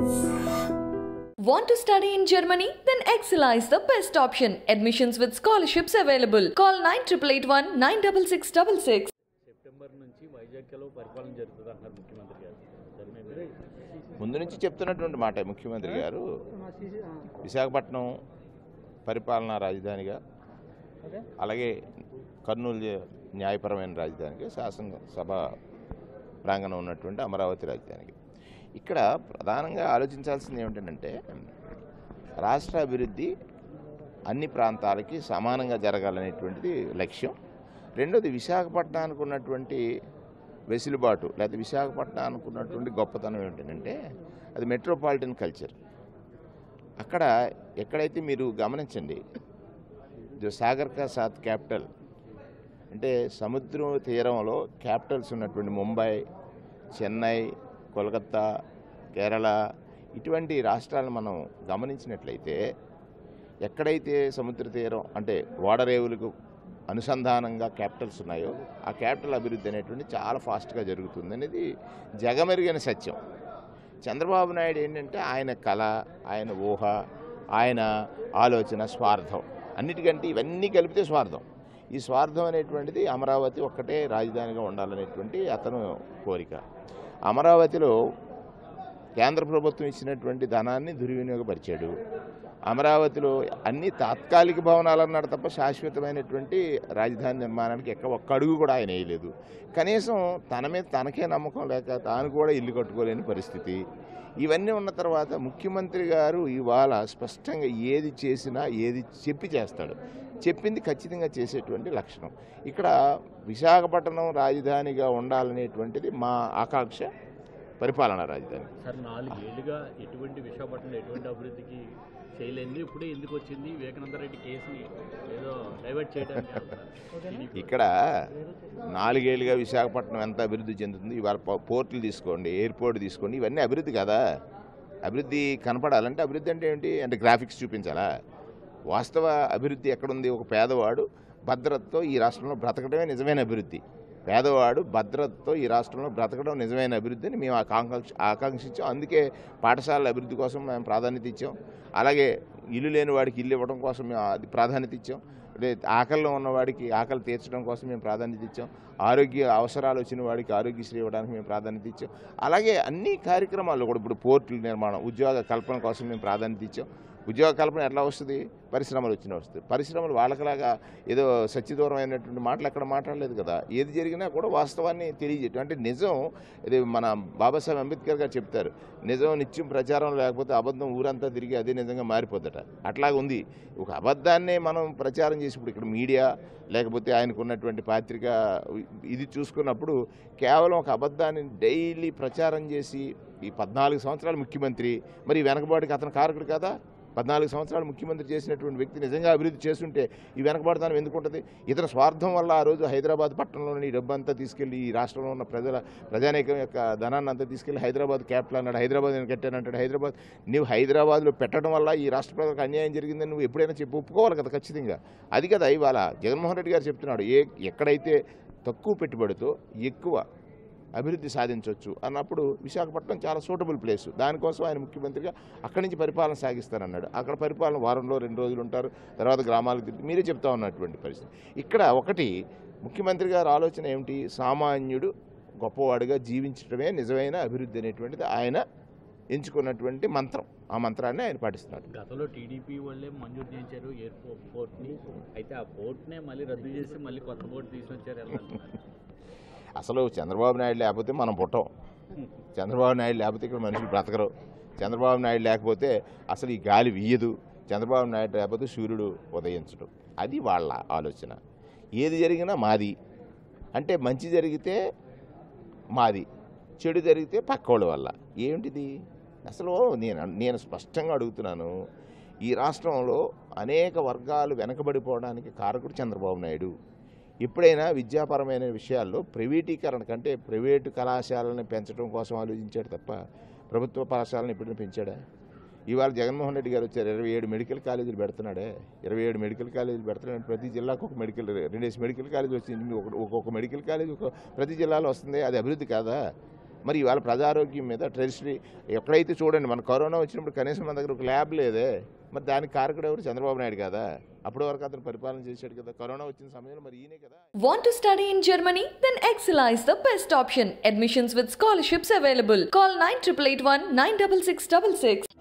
Want to study in Germany? Then Excella is the best option. Admissions with scholarships available. Call 9881 96666. September నుంచి వైజాగ్లో పరిపాలన జరుగుతుంది అంటున్నారు ముఖ్యమంత్రి గారు జరిగింది ముందు నుంచి చెప్తున్నటువంటి మాట ముఖ్యమంత్రి గారు విశాఖపట్నం పరిపాలనా రాజధానిగా అలాగే కర్నూలు జ- న్యాయపరమైన రాజధానిగా శాసనసభ ప్రాంగణం ఉన్నటువంటి అమరావతి రాజధానికి ఇక్కడ ప్రధానంగా ఆలోచించాల్సింది ఏమిటంటే రాష్ట్ర అభివృద్ధి అన్ని ప్రాంతాలకి సమానంగా జరగాలనేటువంటిది లక్ష్యం రెండోది విశాఖపట్నానికి ఉన్నటువంటి వెసులుబాటు లేకపోతే విశాఖపట్నానికి ఉన్నటువంటి గొప్పతనం ఏమిటంటే అది మెట్రోపాలిటన్ కల్చర్ అక్కడ ఎక్కడైతే మీరు గమనించండి ఇది సాగర్ కా సాత్ క్యాపిటల్ అంటే సముద్రం తీరంలో క్యాపిటల్స్ ఉన్నటువంటి ముంబై చెన్నై కోల్కత్తా కేరళ ఇటువంటి రాష్ట్రాలను మనం గమనించినట్లయితే ఎక్కడైతే సముద్ర తీరం అంటే ఓడరేవులకు అనుసంధానంగా క్యాపిటల్స్ ఉన్నాయో ఆ క్యాపిటల్ అభివృద్ధి అనేటువంటి చాలా ఫాస్ట్గా జరుగుతుంది అనేది జగమెరుగైన సత్యం చంద్రబాబు నాయుడు ఏంటంటే ఆయన కళ ఆయన ఊహ ఆయన ఆలోచన స్వార్థం అన్నిటికంటే ఇవన్నీ కలిపితే స్వార్థం ఈ స్వార్థం అనేటువంటిది అమరావతి ఒక్కటే రాజధానిగా ఉండాలనేటువంటి అతను కోరిక అమరావతిలో కేంద్ర ప్రభుత్వం ఇచ్చినటువంటి ధనాన్ని దుర్వినియోగపరిచాడు అమరావతిలో అన్ని తాత్కాలిక భవనాలు అన్నాడు తప్ప శాశ్వతమైనటువంటి రాజధాని నిర్మాణానికి ఎక్క ఒక్క అడుగు కూడా ఆయన వేయలేదు కనీసం తన మీద తనకే నమ్మకం లేక తాను కూడా ఇల్లు కట్టుకోలేని పరిస్థితి ఇవన్నీ ఉన్న తర్వాత ముఖ్యమంత్రి గారు ఇవాళ స్పష్టంగా ఏది చేసినా ఏది చెప్పి చేస్తాడు చెప్పింది ఖచ్చితంగా చేసేటువంటి లక్షణం ఇక్కడ విశాఖపట్నం రాజధానిగా ఉండాలనేటువంటిది మా ఆకాంక్ష పరిపాలనా రాజధాని సార్ నాలుగేళ్లుగా ఎటువంటి విశాఖపట్నంలో ఎటువంటి అభివృద్ధికి చేయలేంది ఇప్పుడే ఎందుకు వచ్చింది వివేకానంద రెడ్డి కేసుని ఏదో డైవర్ట్ చేయడానికి అంటున్నారు. ఇది ఇక్కడ నాలుగేళ్లుగా విశాఖపట్నం ఎంత అభివృద్ధి చెందుతుంది ఇవాళ పో- పోర్టులు తీసుకోండి ఎయిర్పోర్ట్ తీసుకోండి ఇవన్నీ అభివృద్ధి కదా అభివృద్ధి కనపడాలంటే అభివృద్ధి అంటే ఏంటి అంటే గ్రాఫిక్స్ చూపించాలా వాస్తవ అభివృద్ధి ఎక్కడుంది ఒక పేదవాడు భద్రతతో ఈ రాష్ట్రంలో బ్రతకడమే నిజమైన అభివృద్ధి పేదవాడు భద్రతతో ఈ రాష్ట్రంలో బ్రతకడం నిజమైన అభివృద్ధిని మేము ఆకాంక్ష ఆకాంక్షించాం అందుకే పాఠశాలల అభివృద్ధి కోసం మేము ప్రాధాన్యత ఇచ్చాం అలాగే ఇల్లు లేని వాడికి ఇల్లు ఇవ్వడం కోసం మేము అది ప్రాధాన్యత ఇచ్చాం అంటే ఆకలిలో ఉన్నవాడికి ఆకలి తీర్చడం కోసం మేము ప్రాధాన్యత ఇచ్చాం ఆరోగ్య అవసరాలు వచ్చిన వాడికి ఆరోగ్యశ్రీ ఇవ్వడానికి మేము ప్రాధాన్యత ఇచ్చాం అలాగే అన్ని కార్యక్రమాల్లో కూడా ఇప్పుడు పోర్టుల నిర్మాణం ఉద్యోగ కల్పన కోసం మేము ప్రాధాన్యత ఇచ్చాం ఉద్యోగ కల్పన ఎట్లా వస్తుంది పరిశ్రమలు వచ్చిన వస్తుంది పరిశ్రమలు వాళ్ళకలాగా ఏదో సత్యదూరమైనటువంటి మాటలు ఎక్కడ మాట్లాడలేదు కదా ఏది జరిగినా కూడా వాస్తవాన్ని తెలియజేయటం అంటే నిజం ఇది మన బాబాసాహెబ్ అంబేద్కర్ గారు చెప్తారు నిజం నిత్యం ప్రచారం లేకపోతే అబద్ధం ఊరంతా తిరిగి అదే నిజంగా మారిపోద్దట అట్లాగ ఉంది ఒక అబద్ధాన్నే మనం ప్రచారం చేసి ఇప్పుడు ఇక్కడ మీడియా లేకపోతే ఆయనకు ఉన్నటువంటి పాత్రిక ఇది చూసుకున్నప్పుడు కేవలం ఒక అబద్ధాన్ని డైలీ ప్రచారం చేసి ఈ పద్నాలుగు సంవత్సరాలు ముఖ్యమంత్రి మరి ఈ వెనకబాటుకి అతను కారకుడు కదా పద్నాలుగు సంవత్సరాలు ముఖ్యమంత్రి చేసినటువంటి వ్యక్తి నిజంగా అభివృద్ధి చేస్తుంటే ఈ వెనకబడతానం ఎందుకు ఉంటుంది ఇతర స్వార్థం వల్ల ఆ రోజు హైదరాబాద్ పట్టణంలోని ఈ డబ్బు అంతా తీసుకెళ్లి ఈ రాష్ట్రంలో ఉన్న ప్రజల ప్రజానీకం యొక్క ధనాన్ని అంతా తీసుకెళ్లి హైదరాబాద్ క్యాపిటల్ అన్నాడు హైదరాబాద్ నేను కట్టానంటాడు హైదరాబాద్ నువ్వు హైదరాబాద్లో పెట్టడం వల్ల ఈ రాష్ట్ర ప్రజలకు అన్యాయం జరిగిందని నువ్వు ఎప్పుడైనా చెప్పి ఒప్పుకోవాలి కదా ఖచ్చితంగా అది కదా ఇవాళ జగన్మోహన్ రెడ్డి గారు చెప్తున్నాడు ఏ ఎక్కడైతే తక్కువ పెట్టుబడితో ఎక్కువ అభివృద్ధి సాధించవచ్చు అన్నప్పుడు విశాఖపట్నం చాలా సూటబుల్ ప్లేస్ దానికోసం ఆయన ముఖ్యమంత్రిగా అక్కడి నుంచి పరిపాలన సాగిస్తానన్నాడు అక్కడ పరిపాలన వారంలో రెండు రోజులు ఉంటారు తర్వాత గ్రామాలకు తిరిగి మీరే చెప్తా ఉన్నటువంటి పరిస్థితి ఇక్కడ ఒకటి ముఖ్యమంత్రి గారి ఆలోచన ఏమిటి సామాన్యుడు గొప్పవాడిగా జీవించడమే నిజమైన అభివృద్ధి అనేటువంటిది ఆయన ఎంచుకున్నటువంటి మంత్రం ఆ మంత్రాన్ని ఆయన పాటిస్తున్నాడు గతంలో టీడీపీ వాళ్ళే మంజూరు చేయించారు ఎయిర్పోర్ట్ పోర్ట్ని అయితే ఆ పోర్ట్నే మళ్ళీ రద్దు చేసి మళ్ళీ కొత్త పోర్ట్ తీసుకొచ్చారు ఎలా అంటున్నారు? అసలు చంద్రబాబు నాయుడు లేకపోతే మనం పుట్టం చంద్రబాబు నాయుడు లేకపోతే ఇక్కడ మనుషులు బ్రతకరు చంద్రబాబు నాయుడు లేకపోతే అసలు ఈ గాలి వీయదు చంద్రబాబు నాయుడు లేకపోతే సూర్యుడు ఉదయించడం అది వాళ్ళ ఆలోచన ఏది జరిగినా మాది అంటే మంచి జరిగితే మాది చెడు జరిగితే పక్కోళ్ళ వల్ల ఏమిటిది అసలు నేను నేను స్పష్టంగా అడుగుతున్నాను ఈ రాష్ట్రంలో అనేక వర్గాలు వెనకబడిపోవడానికి కారకుడు చంద్రబాబు నాయుడు ఎప్పుడైనా విద్యాపరమైన విషయాల్లో ప్రైవేటీకరణ కంటే ప్రైవేటు కళాశాలను పెంచడం కోసం ఆలోచించాడు తప్ప ప్రభుత్వ పాఠశాలను ఎప్పుడైనా పెంచాడా ఇవాళ జగన్మోహన్ రెడ్డి గారు వచ్చారు ఇరవై ఏడు మెడికల్ కాలేజీలు పెడుతున్నాడే ఇరవై ఏడు మెడికల్ కాలేజీలు పెడుతున్నాడు ప్రతి జిల్లాకు ఒక మెడికల్ రెండేసి మెడికల్ కాలేజ్ వచ్చింది ఒక ఒక్కొక్క మెడికల్ కాలేజ్ ఒక ప్రతి జిల్లాలో వస్తుంది అది అభివృద్ధి కాదా మరి ఇవాళ ప్రజారోగ్యం మీద ట్రెడిషనరీ ఎక్కడైతే చూడండి మన కరోనా వచ్చినప్పుడు కనీసం మన దగ్గర ఒక ల్యాబ్ లేదే మరి దానికి కారకుడు ఎవరు చంద్రబాబు నాయుడు కదా అప్పటి వరకు అతను పరిపాలన చేశాడు కదా కరోనా వచ్చిన సమయంలో మరి ఈయనే కదా Want to study in Germany? Then Excella is the best option. Admissions with scholarships available. Call 9881 96666.